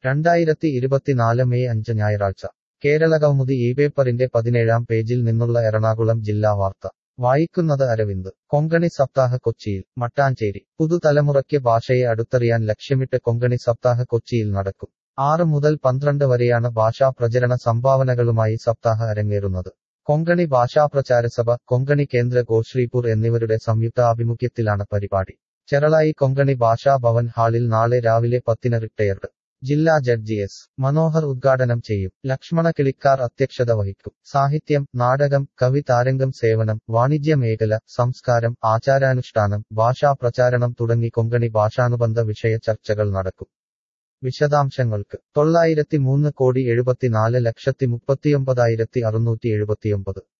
രണ്ടായിരത്തി ഇരുപത്തിനാല് മെയ് അഞ്ച് ഞായറാഴ്ച കേരളകൗമുദി ഈ പേപ്പറിന്റെ പതിനേഴാം പേജിൽ നിന്നുള്ള എറണാകുളം ജില്ലാ വാർത്ത വായിക്കുന്നത് അരവിന്ദ് കൊങ്കണി സപ്താഹ കൊച്ചിയിൽ മട്ടാഞ്ചേരി പുതുതലമുറയ്ക്ക് ഭാഷയെ അടുത്തറിയാൻ ലക്ഷ്യമിട്ട് കൊങ്കണി സപ്താഹ കൊച്ചിയിൽ നടക്കും ആറ് മുതൽ പന്ത്രണ്ട് വരെയാണ് ഭാഷാ പ്രചരണ സംഭാവനകളുമായി സപ്താഹ അരങ്ങേറുന്നത് കൊങ്കണി ഭാഷാപ്രചാരസഭ കൊങ്കണി കേന്ദ്ര ഗോശ്രീപൂർ എന്നിവരുടെ സംയുക്ത ആഭിമുഖ്യത്തിലാണ് പരിപാടി ചെറളായി കൊങ്കണി ഭാഷാ ഭവൻ ഹാളിൽ നാളെ രാവിലെ പത്തിന് റിട്ടയർഡ് ജില്ലാ ജഡ്ജി എസ് മനോഹർ ഉദ്ഘാടനം ചെയ്യും ലക്ഷ്മണ കിളിക്കാർ അധ്യക്ഷത വഹിക്കും സാഹിത്യം നാടകം കവി താരംഗം സേവനം വാണിജ്യ മേഖല സംസ്കാരം ആചാരാനുഷ്ഠാനം ഭാഷാ പ്രചാരണം തുടങ്ങി കൊങ്കണി ഭാഷാനുബന്ധ വിഷയ ചർച്ചകൾ നടക്കും വിശദാംശങ്ങൾക്ക് തൊള്ളായിരത്തി മൂന്ന് കോടി എഴുപത്തിനാല് ലക്ഷത്തി മുപ്പത്തിയൊമ്പതായിരത്തി അറുന്നൂറ്റി എഴുപത്തിയൊമ്പത്